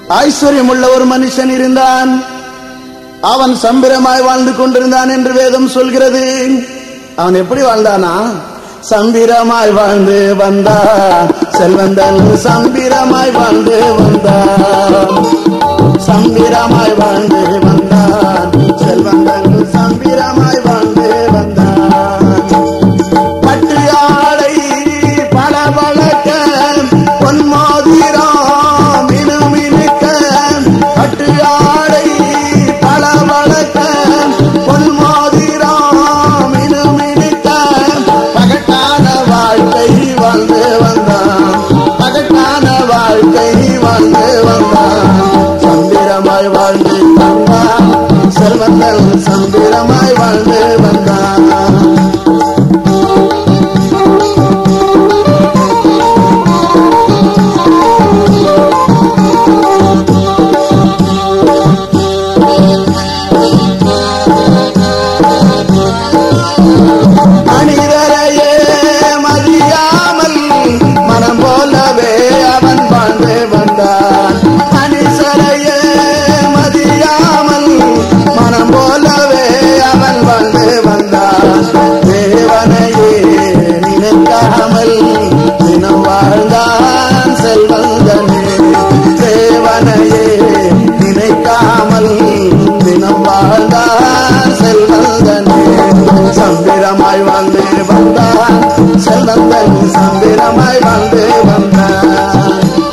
ஐஸ்வர்யம் உள்ள ஒரு மனுஷன் இருந்தான் அவன் சம்பிரமாய் வாழ்ந்து கொண்டிருந்தான் என்று வேதம் சொல்கிறது அவன் எப்படி வாழ்ந்தானா சம்பிரமாய் வாழ்ந்து வந்தா செல்வந்தன் சம்பிரமாய் வாழ்ந்து வந்தான் சம்பிரமாய் வாழ்ந்து வந்தான் செல்வந்தன் சம்பிரமாய் வாழ்ந்து வந்தான் பட்டு ஆடை பல வழக்க பொன்மோதிரம் மினுமினுக்க பட்டு ஆடை பல வழக்க பொன்மோதிரம் மினுமினுக்க பகட்டான வாழ்க்கை வாழ்ந்து வந்தான் பகட்டான வாழ்க்கை வாழ்ந்து வந்தான் சந்திரமாய் வாழ்ந்து வந்தான் செல்வந்தல் சந்திரமாய் வாழ்ந்து வந்தான் மனிதரையே மதியாமல் மனம் போலவே அவன் வாழ்ந்து வந்தான் மனுஷரையே மதியாமல் மனம் போலவே அவன் வாழ்ந்து வந்தான் தேவனையே நினைக்காமல் தினம் வாழ்ந்தான் செல்வந்தனே தேவனையே நினைக்காமல் தினம் வாழ்ந்தான் செல்வந்தனே சந்திரமாய் வாழ்ந்து வந்தான் செல்வந்தன் சந்திரமாய் வாழ்ந்து வந்தான்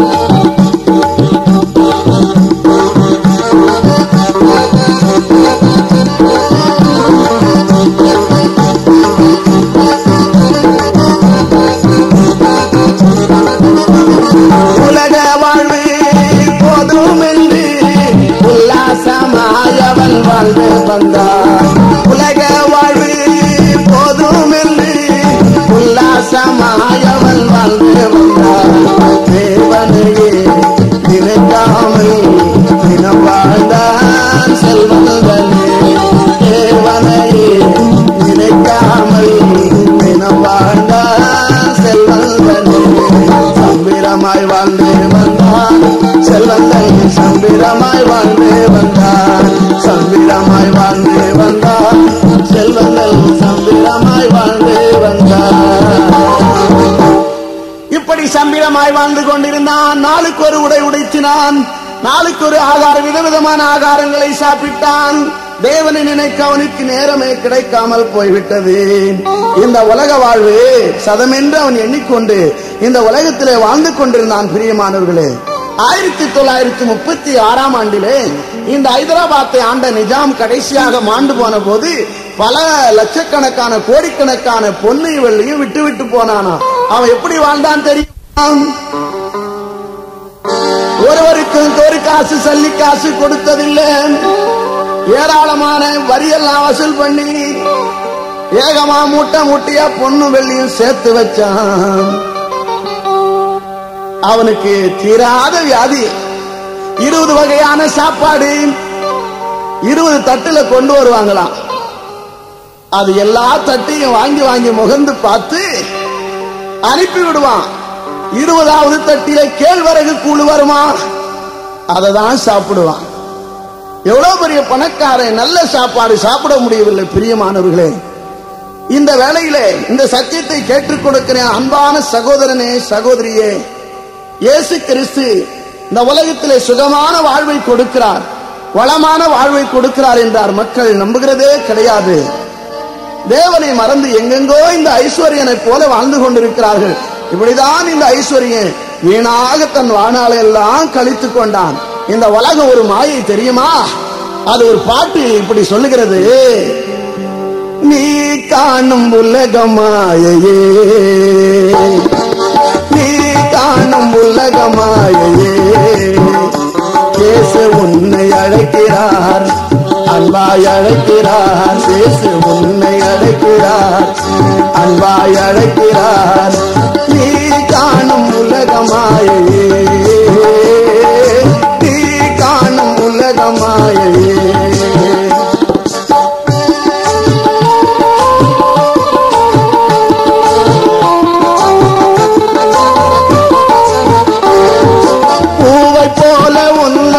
உலக வாழ்வு போதும் என்று உல்லாசமாய் அவன் வாழ்ந்து வந்தான் உலக வாழ்வு போதும் என்று உல்லாசமாய் அவன் வாழ்ந்து வந்தான் தேவனையே நினைக்காமல் தினம் வாழ்ந்தான் செல்வந்தனே தேவனையே நினைக்காமல் தினம் வாழ்ந்தான் செல்வந்தனே சம்பிரமாய் வாழ்ந்து வந்தான் செல்வந்தன் சம்பிரமாய் வாழ்ந்து வந்தான் சம்பிரமாய் வாழ்ந்து வந்தான் செல்வந்தன் சம்பிரமாய் வாழ்ந்து வந்தான் இப்படி சம்பிரமாய் வாழ்ந்து கொண்டிருந்தான் நாளுக்கு ஒரு உடை உடைத்தினான் நாளுக்கு ஒரு ஆகாரம் விதவிதமான ஆகாரங்களை சாப்பிட்டான் தேவனை நினைக்க அவனுக்கு நேரமே கிடைக்காமல் போய்விட்டது இந்த உலக வாழ்வு சதமென்று அவன் எண்ணிக்கொண்டு இந்த உலகத்திலே வாழ்ந்து கொண்டிருந்தான் பிரியமானவர்களே ஆயிரத்தி தொள்ளாயிரத்தி முப்பத்தி ஆறாம் ஆண்டிலே இந்த ஹைதராபாத்தை ஆண்ட நிஜாம் கடைசியாக மாண்டு போன போது பல லட்சக்கணக்கான கோடிக்கணக்கான பொன்னை வெள்ளியும் விட்டு விட்டு போனானா அவன் எப்படி வாழ்ந்தான் தெரியும் ஒருவருக்கும் ஒரு காசு சல்லி காசு கொடுத்ததில்லை ஏராளமான வரியெல்லாம் வசூல் பண்ணி ஏகமா மூட்டை மூட்டையா பொண்ணு வெள்ளியும் சேர்த்து வச்சான் அவனுக்கு தீராத வியாதி இருபது வகையான சாப்பாடு இருபது தட்டுல கொண்டு வருவாங்களாம் அது எல்லா தட்டையும் வாங்கி வாங்கி முகந்து பார்த்து அனுப்பி விடுவான் இருபதாவது தட்டில கேழ்வரகு கூழ் வருமா அதை தான் சாப்பிடுவான் எவ்வளவு பெரிய பணக்காரன் நல்ல சாப்பாடு சாப்பிட முடியவில்லை பிரியமானவர்களே இந்த வேளையிலே இந்த சத்தியத்தை கேட்டுக் கொடுக்கிறேன் அன்பான சகோதரனே சகோதரியே இயேசு கிறிஸ்து இந்த உலகத்திலே சுகமான வாழ்வை கொடுக்கிறார் வளமான வாழ்வை கொடுக்கிறார் என்றார் மக்கள் நம்புகிறதே கிடையாது தேவனை மறந்து எங்கெங்கோ இந்த ஐஸ்வர்யனை போல வாழ்ந்து கொண்டிருக்கிறார்கள் இப்படிதான் இந்த ஐஸ்வர்யன் வீணாக தன் வாழ்நாளை எல்லாம் கழித்து கொண்டான் இந்த உலகம் ஒரு மாயை தெரியுமா அது ஒரு பாட்டு இப்படி சொல்லுகிறது நீ காணும் உலகம் மாயையே நீ காணும் உலகம் மாயையே இயேசு உன்னை அழைக்கிறார் அன்பாய் அழைக்கிறார் இயேசு உன்னை அழைக்கிறார் அன்பாய் அழைக்கிறார் நீ காணும் உலகமாயே நீ காணும் உலகமாயே பூவை போல உன்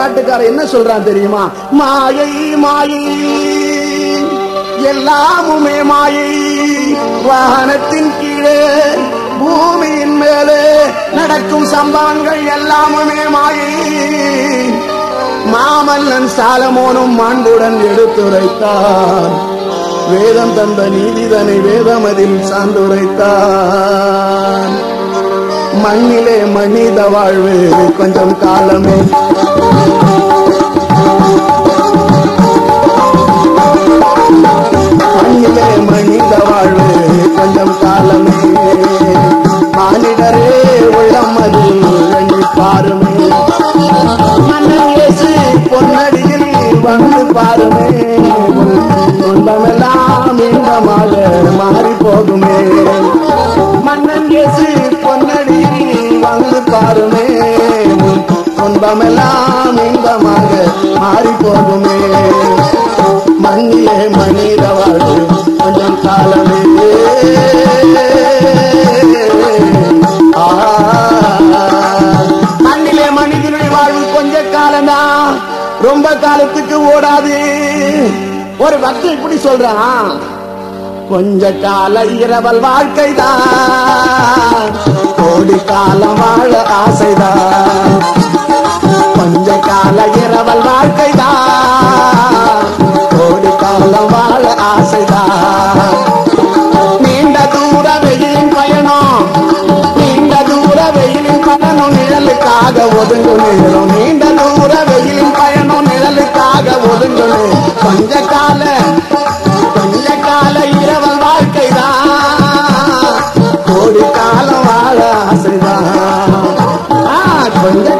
பாட்டுக்காரன் என்ன சொல்றான் தெரியுமா மாயை மாயை எல்லாமுமே மாயை வாகனத்தின் கீழே பூமியின் மேலே நடக்கும் சம்பவங்கள் எல்லாமுமே மாயை மாமல்லன் சாலமோனும் மாண்புடன் எடுத்துரைத்தார் வேதம் தந்த நீதிதனை வேதமதில் சார்ந்துரைத்தான் மண்ணிலே மனித வாழ்வு கொஞ்சம் காலமே மண்ணிலே மனித வாழ்வு கொஞ்சம் காலமே மானிடரே உள்ளம் அதில் எண்ணி பாருமே மன்னன் இயேசு பொன்னடியில் வந்து பாருமே துன்பமெல்லாம் இன்பமாக மாறி போகுமே மன்னன் இயேசு பொன்னடியில் வந்து பாருமே துன்பமெல்லாம் இன்பமாக மாறி போகுமே மண்ணிலே மனித வாழ்வு கொஞ்சம் காலமே ஆ, மண்ணிலே மனிதனுடைய வாழ்வு கொஞ்ச காலம்தான் ரொம்ப காலத்துக்கு ஓடாது ஒரு பக்தன் இப்படி சொல்றான் கொஞ்ச கால இரவல் வாழ்க்கைதான் கோடி காலம் வாழ ஆசைதான் கொஞ்ச கால இரவல் வாழ்க்கைதான் கோடி காலம் வாழ ஆசைதான் நீண்ட தூர வெயிலின் பயணம் நீண்ட தூர வெயிலின் பயணம் நிழலுக்காக ஒதுங்கு நேரம் நீண்ட தூர வெயிலின் பயணம் நிழலுக்காக ஒதுங்கு நேரம். கொஞ்ச கால கொஞ்ச கால இரவல் வாழ்க்கைதான் கோடி காலம் வாழ ஆசைதான் ஆ, கொஞ்ச